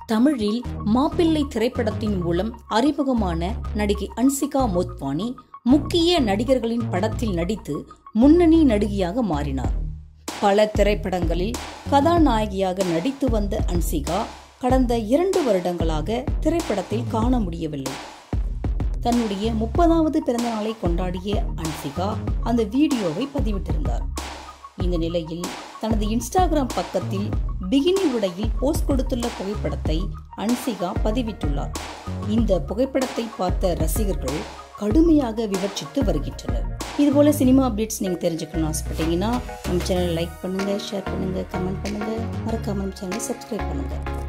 தமிழில் மாப்பிள்ளை திரைப்படத்தின் மூலம் அறிமுகமான நடிகை அன்சிகா மோத்வானி முக்கிய நடிகர்களின் படத்தில் நடித்து முன்னணி நடிகையாக மாறினார் பல திரைப்படங்களில் கதாநாயகியாக நடித்து வந்த அன்சிகா கடந்த இரண்டு வருடங்களாக திரைப்படத்தில் காண முடியவில்லை தன்னுடைய முப்பதாவது பிறந்த நாளை கொண்டாடிய அன்சிகா அந்த வீடியோவை பதிவிட்டிருந்தார் இந்த நிலையில் தனது இன்ஸ்டாகிராம் பக்கத்தில் பிகினி உடையில் போஸ்ட் கொடுத்துள்ள புகைப்படத்தை அன்சிகா பதிவிட்டுள்ளார் இந்த புகைப்படத்தை பார்த்த ரசிகர்கள் கடுமையாக விமர்சித்து வருகின்றனர் இதுபோல சினிமா அப்டேட்ஸ் நீங்கள் தெரிஞ்சுக்கணும்னு ஆசைப்பட்டீங்கன்னா நம்ம சேனலை லைக் பண்ணுங்கள் ஷேர் பண்ணுங்கள் கமெண்ட் பண்ணுங்கள் மறக்காம நம்ம சேனலை சப்ஸ்கிரைப் பண்ணுங்கள்